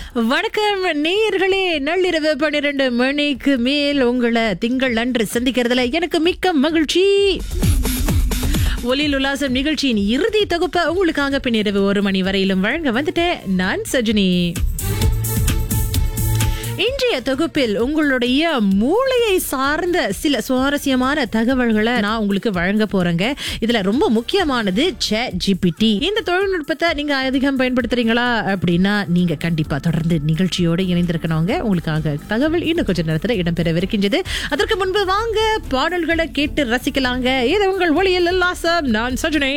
வணக்கம் நேயர்களே நள்ளிரவு பன்னிரண்டு மணிக்கு மேல் உங்களை திங்கள் அன்று சந்திக்கிறதுல எனக்கு மிக்க மகிழ்ச்சி ஒலியில் உல்லாசம் நிகழ்ச்சியின் இறுதி தொகுப்பை உங்களுக்காக பின்னிரவு ஒரு மணி வரையிலும் வழங்க வந்துட்டேன் நான் சஜினி இன்றைய தொகுப்பில் உங்களுடைய மூளையை சார்ந்த சில சுவாரஸ்யமான தகவல்களை நான் உங்களுக்கு வழங்க போறேங்க இதுல ரொம்ப முக்கியமானது chat ஜிபிடி இந்த தொழில்நுட்பத்தை நீங்க அதிகம் பயன்படுத்துறீங்களா அப்படின்னா நீங்க கண்டிப்பா தொடர்ந்து நிகழ்ச்சியோட இணைந்திருக்கணுங்க உங்களுக்காக தகவல் இன்னும் கொஞ்ச நேரத்துல இடம்பெறவிருக்கின்றது அதற்கு முன்பு வாங்க பாடல்களை கேட்டு ரசிக்கலாங்க இது உங்கள் ஒளியில் உல்லாசம் நான் சஜினி